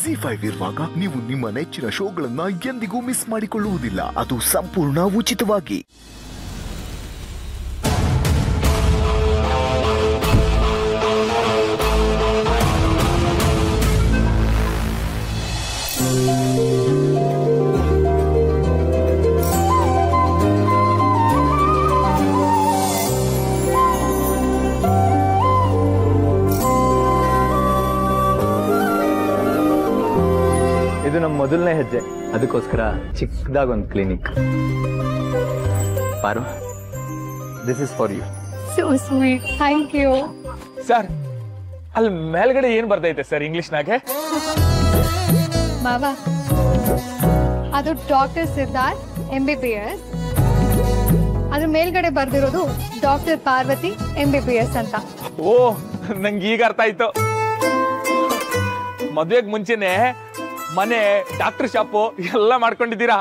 G five ಇರುವಾಗ ನೀವು ನಿಮ್ಮ ನೆಚ್ಚಿನ ಶೋಗಳನ್ನ ಎಂದಿಗೂ ಮಿಸ್ ಮಾಡಿಕೊಳ್ಳುವುದಿಲ್ಲ ಅದು ಸಂಪೂರ್ಣ ಉಚಿತವಾಗಿ ಇದು ನಮ್ಮ ಮೊದಲನೇ ಹೆಜ್ಜೆ ಅದಕ್ಕೋಸ್ಕರ ಚಿಕ್ಕದಾಗ ಒಂದು ಕ್ಲಿನಿಕ್ ಪಾರು this is for you so sweet thank you sir ಅಲ್ಲಿ ಮೇಲ್ಗಡೆ ಏನ್ ಬರ್ತೈತೆ ಸರ್ ಇಂಗ್ಲಿಷ್ನಾಗೆ ಮಾವ ಅದು doctor Siddharth M B B S ಅದ್ರ ಮೇಲ್ಗಡೆ ಬರ್ದಿರೋದು doctor Parvati M B B S ಅಂತ ಓ ನಂಗೆ ಈಗ ಅರ್ಥ ಆಯ್ತು ಮದ್ವೆಗ್ ಮುಂಚೆನೆ ಮನೆ ಡಾಕ್ಟರ್ ಶಾಪು ಎಲ್ಲ ಮಾಡ್ಕೊಂಡಿದ್ದೀರಾ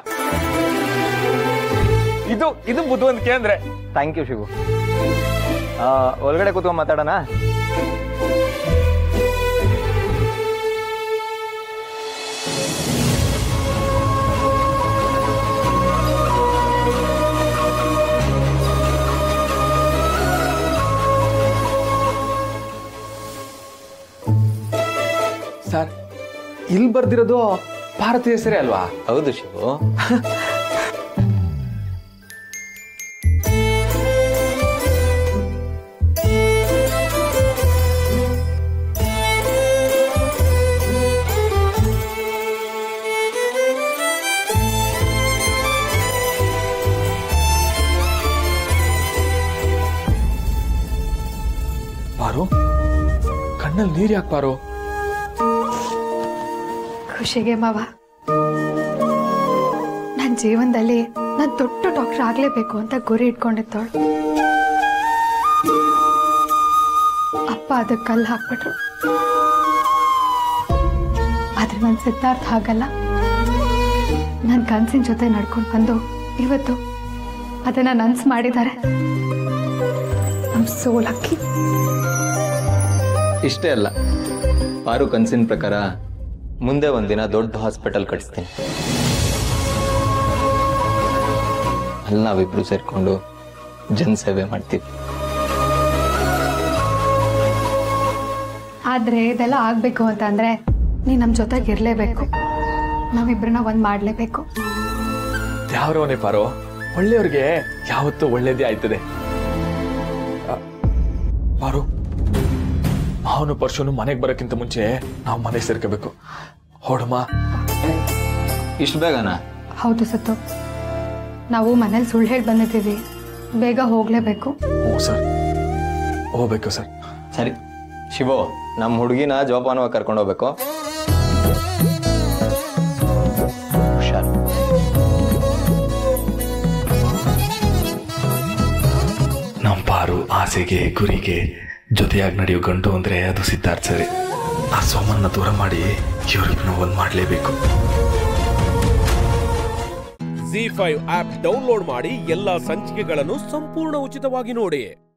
ಇದು ಇದು ಬುದ್ಧಿವಂತಿಕೆ ಅಂದ್ರೆ ಥ್ಯಾಂಕ್ ಯು ಶಿವು ಆ, ಒಳಗಡೆ ಕೂತ್ಕೊಂಡು ಮಾತಾಡೋಣ ಸರ್ ಇಲ್ಲಿ ಬರ್ದಿರೋದು ಭಾರತೀಯ ಹೆಸರೇ ಅಲ್ವಾ ಹೌದು ಶಿವು ಪಾರು ಕಣ್ಣಲ್ಲಿ ನೀರ್ ಯಾಕೆ ಪಾರು ಖುಷಿಗೆ ಮಾವ ನನ್ನ ಜೀವನದಲ್ಲಿ ನಾನು ದೊಡ್ಡ ಡಾಕ್ಟರ್ ಆಗ್ಲೇಬೇಕು ಅಂತ ಗುರಿ ಇಟ್ಕೊಂಡಿದ್ದವಳು ಅಪ್ಪ ಅದಕ್ಕೆ ಕಲ್ಲು ಹಾಕ್ಬಿಟ್ರು ಆದ್ರೆ ನನ್ನ ಸಿದ್ಧಾರ್ಥ ಹಾಗಲ್ಲ ನನ್ನ ಕನ್ಸಿನ ಜೊತೆ ನಡ್ಕೊಂಡು ಬಂದು ಇವತ್ತು ಅದನ್ನ ನನ್ಸ್ ಮಾಡಿದ್ದಾರೆ ಐಮ್ ಸೋ ಲಕ್ಕಿ ಇಷ್ಟೇ ಅಲ್ಲ ಪಾರು ಕನ್ಸಿನ ಪ್ರಕಾರ ಮುಂದೆ ಒಂದಿನ ದೊಡ್ಡ ಹಾಸ್ಪಿಟಲ್ ಕಟ್ಸ್ತೀನಿ ಅಲ್ಲಿ ನಾವಿಬ್ರು ಸೇರ್ಕೊಂಡು ಜನ ಸೇವೆ ಮಾಡ್ತೀವಿ ಆದ್ರೆ ಇದೆಲ್ಲ ಆಗ್ಬೇಕು ಅಂತಂದ್ರೆ ನೀ ನಮ್ ಜೊತೆಗೆ ಇರ್ಲೇಬೇಕು ನಾವಿಬ್ರನ್ನ ಒಂದ್ ಮಾಡ್ಲೇಬೇಕು ಯಾವ್ರವನೇ ಪಾರು ಒಳ್ಳೆಯವ್ರಿಗೆ ಯಾವತ್ತೂ ಒಳ್ಳೇದೇ ಆಯ್ತದೆ ಆ, ಪಾರು ಮಾವನು ಪರ್ಶುನು ಮನೆಗೆ ಬರೋಕ್ಕಿಂತ ಮುಂಚೆ ನಾವು ಮನೆ ಸೇರ್ಕೋಬೇಕು ಹೊಡಮ್ಮ ಇಷ್ಟು ಬೇಗನಾ ಹೌದು ಸತ್ತು ನಾವು ಮನೇಲಿ ಸುಳ್ಳು ಹೇಳಿ ಬಂದಿದ್ದೀವಿ ಬೇಗ ಹೋಗ್ಲೇಬೇಕು ಹ್ಞೂ ಸರ್ ಹೋಗ್ಬೇಕು ಸರ್ ಸರಿ ಶಿವು ನಮ್ಮ ಹುಡುಗಿನ ಜೋಪಾನವಾಗಿ ಕರ್ಕೊಂಡು ಹೋಗ್ಬೇಕು ಹುಷಾರ್ ನಮ್ಮ ಪಾರು ಆಸೆಗೆ ಗುರಿಗೆ ಜೊತೆಯಾಗಿ ನಡೆಯೋ ಗಂಟು ಅಂದ್ರೆ ಅದು ಸಿದ್ಧಾರ್ಥ ಸರಿ ಆ ಸೋಮನ್ನ ದೂರ ಮಾಡಿ ಇವ್ರಿಬ್ನ ಒಂದ್ ಮಾಡ್ಲೇಬೇಕು ಜಿ ಫೈವ್ ಆಪ್ ಡೌನ್ಲೋಡ್ ಮಾಡಿ ಎಲ್ಲಾ ಸಂಚಿಕೆಗಳನ್ನು ಸಂಪೂರ್ಣ ಉಚಿತವಾಗಿ ನೋಡಿ